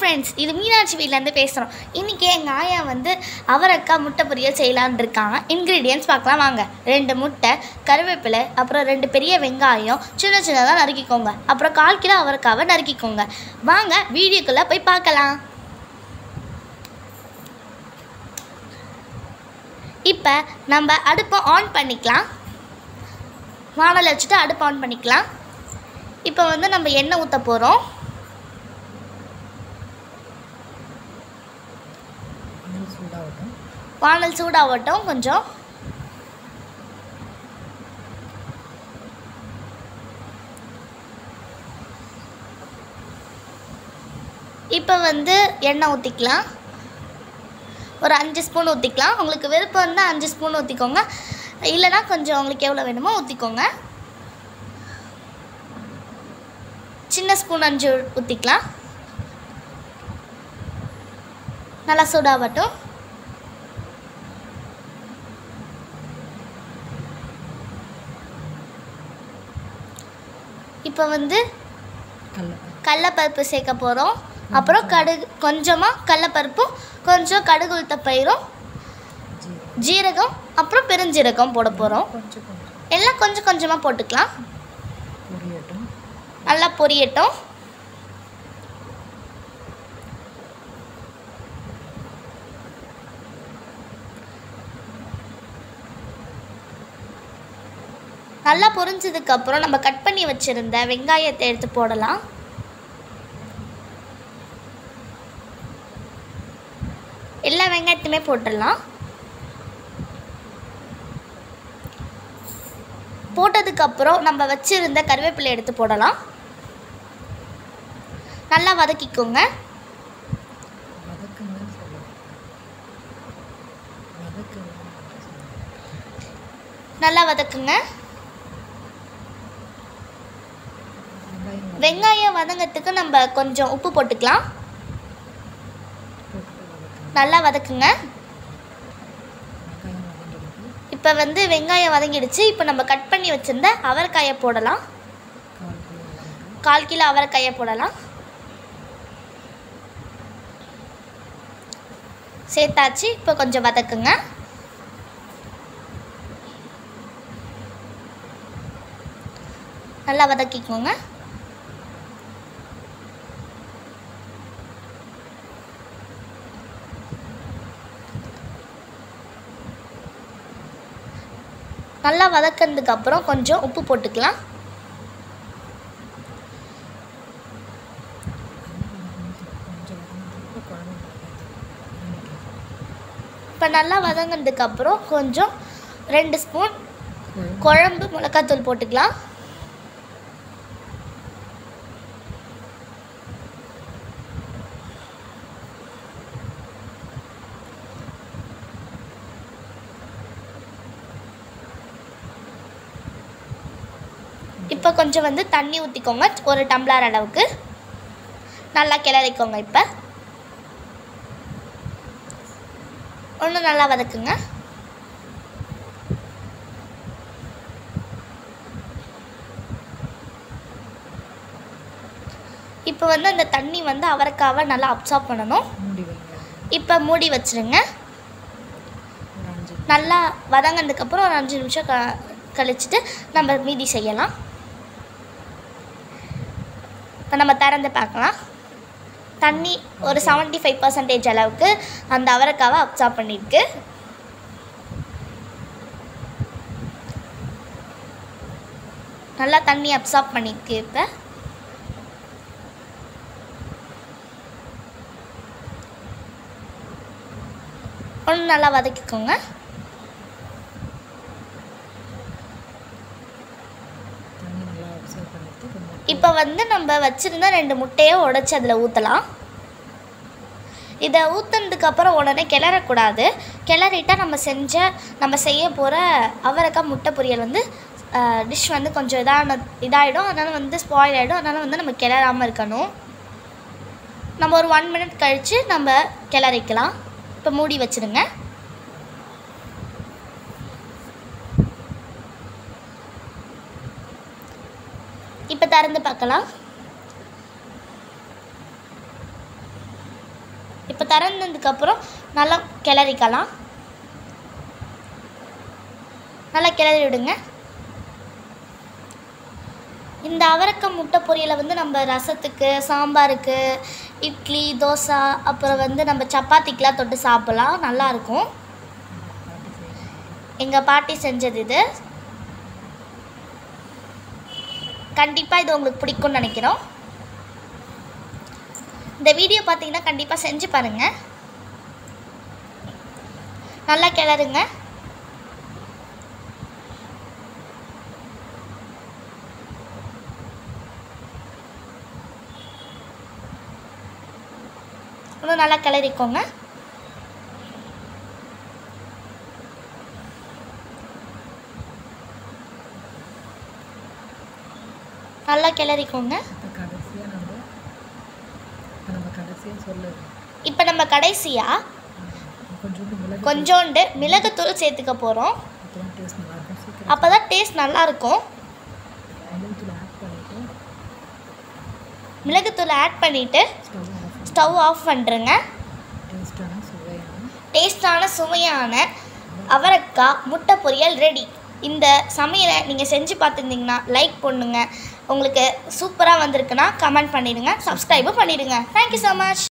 friends இது மீனாட்சி வீட்டிலேருந்து பேசுகிறோம் இன்றைக்கி எங்கள் ஆயா வந்து அவரைக்காய் முட்டை பொரியல் செய்யலான்னு இருக்காங்க இன்க்ரீடியன்ஸ் பார்க்கலாம் வாங்க ரெண்டு முட்டை கருவேப்பிலை அப்புறம் ரெண்டு பெரிய வெங்காயம் சின்ன சின்னதாக நறுக்கிக்கோங்க அப்புறம் கால் கிலோ அவரைக்காவை நறுக்கிக்கோங்க வாங்க வீடியோக்குள்ளே போய் பார்க்கலாம் இப்போ நம்ம அடுப்பை ஆன் பண்ணிக்கலாம் வானல் வச்சுட்டு அடுப்பு ஆன் பண்ணிக்கலாம் இப்போ வந்து நம்ம எண்ணெய் ஊற்ற போகிறோம் நெல் சூடாகட்டும் வானல் சூடாகட்டும் கொஞ்சம் இப்போ வந்து எண்ணெய் ஊற்றிக்கலாம் ஒரு அஞ்சு ஸ்பூன் ஊற்றிக்கலாம் உங்களுக்கு விருப்பம் இருந்தால் அஞ்சு ஸ்பூன் ஊற்றிக்கோங்க இல்லைனா கொஞ்சம் உங்களுக்கு எவ்வளோ வேணுமோ ஊற்றிக்கோங்க சின்ன ஸ்பூன் அஞ்சு ஊற்றிக்கலாம் நல்லா சூடாகட்டும் இப்போ வந்து கடல கடலப்பருப்பு சேர்க்க போகிறோம் அப்புறம் கடுகு கொஞ்சமாக கடலப்பருப்பும் கொஞ்சம் கடுகு உளுத்த பயிரும் ஜீரகம் ஜீரகம் அப்புறம் பெருஞ்சீரகம் போட போகிறோம் கொஞ்சம் கொஞ்சம் எல்லாம் கொஞ்சம் கொஞ்சமாக போட்டுக்கலாம் பொரியட்டும் நல்லா பொரியட்டும் நல்லா பொரிஞ்சதுக்கப்புறம் நம்ம கட் பண்ணி வச்சுருந்த வெங்காயத்தை எடுத்து போடலாம் எல்லா வெங்காயத்தையுமே போட்டுடலாம் போட்டதுக்கப்புறம் நம்ம வச்சுருந்த கருவேப்பிலை எடுத்து போடலாம் நல்லா வதக்கிக்கோங்க வதக்குங்கன்னு சொல்லுவோம் வதக்குங்க நல்லா வதக்குங்க வெங்காயம் வெங்காயம் வதங்கிறதுக்கு நம்ம கொஞ்சம் உப்பு போட்டுக்கலாம் போட்டு வதக்குங்க நல்லா வதக்குங்க வெங்காயம் வதங்கிடுது இப்போ வந்து வெங்காயம் வதங்கிடுச்சு இப்போ நம்ம கட் பண்ணி வச்சுருந்த அவரைக்காயை போடலாம் கால் கிலோ வதங்க கால் கிலோ அவரைக்காயை போடலாம் சேர்த்தாச்சு இப்போ கொஞ்சம் வதக்குங்க நல்லா வதக்கிக்கோங்க நல்லா வதக்கினதுக்கு அப்புறம் கொஞ்சம் உப்பு போட்டுக்கலாம் கொஞ்சம் வதங்கிட்டு குழம்பு மிளகாய் இப்போ நல்லா வதங்கினதுக்கு அப்புறம் கொஞ்சம் ரெண்டு ஸ்பூன் குழம்பு குழம்பு மிளகாத்தூள் போட்டுக்கலாம் இப்போ கொஞ்சம் வந்து தண்ணி ஊற்றிக்கோங்க ஒரு டம்ளர் அளவுக்கு நல்லா கிளறிக்கோங்க இப்போ ஒன்று நல்லா வதக்குங்க இப்போ வந்து அந்த தண்ணி வந்து அவரைக்காவை நல்லா அப்சார்ப் பண்ணணும் மூடி வைங்க இப்போ மூடி வச்சிருங்க ஒரு அஞ்சு நல்லா வதங்கினதுக்கப்புறம் ஒரு அஞ்சு நிமிஷம் க கழிச்சிட்டு நம்ம மீதி செய்யலாம் இப்போ நம்ம திறந்து பார்க்கலாம் தண்ணி ஒரு செவன்ட்டி ஃபைவ் பர்சன்டேஜ் அளவுக்கு அந்த அவரைக்காவை அப்சார்ப் பண்ணியிருக்கு நல்லா தண்ணி அப்சார்ப் பண்ணியிருக்கு இப்போ ஒன்று நல்லா வதக்கிக்கோங்க தண்ணி நல்லா அப்சர்வ் பண்ணிட்டு கொஞ்சம் இப்போ வந்து நம்ம வச்சுருந்த ரெண்டு முட்டையை உடச்சி அதில் ஊற்றலாம் இதை ஊற்றுனதுக்கு அப்புறம் உடனே கிளறக்கூடாது கிளறிட்டா நம்ம செஞ்ச நம்ம செய்ய போகிற அவரைக்காய் முட்டை பொரியல் வந்து டிஷ் வந்து கொஞ்சம் இதான இதாகிடும் அதனால் வந்து ஸ்பாயில் ஆகிடும் அதனால் வந்து நம்ம கிளறாமல் இருக்கணும் நம்ம ஒரு ஒன் மினிட் கழித்து நம்ம கிளறிக்கலாம் இப்போ மூடி வச்சுருங்க இப்போ திறந்து பார்க்கலாம் இப்போ திறந்ததுக்கப்புறம் நல்லா கிளறிக்கலாம் நல்லா கிளறி விடுங்க இந்த அவரக்காய் முட்டை பொரியலை வந்து நம்ம ரசத்துக்கு சாம்பாருக்கு இட்லி தோசை அப்புறம் வந்து நம்ம சப்பாத்திக்கெலாம் தொட்டு சாப்பிட்லாம் நல்லாயிருக்கும் பாட்டி செய்யணும் எங்கள் பாட்டி செஞ்சது இது கண்டிப்பாக இது உங்களுக்கு பிடிக்கும்னு நினைக்கிறோம் இந்த வீடியோ பார்த்தீங்கன்னா கண்டிப்பாக செஞ்சு பாருங்கள் நல்லா கிளறுங்க இன்னும் நல்லா கிளறிக்கோங்க நல்லா கிளறிக்கோங்க இப்போ கடைசியாக நம்ம இப்போ நம்ம கடைசியாக சொல்லு இப்போ நம்ம கடைசியாக கொஞ்சோண்டு மிளகு கொஞ்சோண்டு மிளகுத்தூள் சேர்த்துக்க போகிறோம் அப்போ தான் டேஸ்ட் நல்லாயிருக்கும் சீக்கிரம் அப்போ தான் டேஸ்ட் நல்லாயிருக்கும் மிளகுத்தூள் ஆட் பண்ணிவிட்டு மிளகுத்தூள் ஆட் பண்ணிவிட்டு ஸ்டவ் ஆஃப் பண்ணி ஸ்டவ் ஆஃப் பண்ணுறேங்க டேஸ்ட்டான சுவையான டேஸ்டான சுவையான அவரைக்காய் முட்டை பொரியல் ரெடி இந்த சமையலை நீங்கள் செஞ்சு பார்த்துருந்தீங்கன்னா லைக் பண்ணுங்க உங்களுக்கு சூப்பராக வந்திருக்குன்னா கமெண்ட் பண்ணிடுங்க சப்ஸ்கிரைபும் பண்ணிடுங்க தேங்க்யூ ஸோ மச்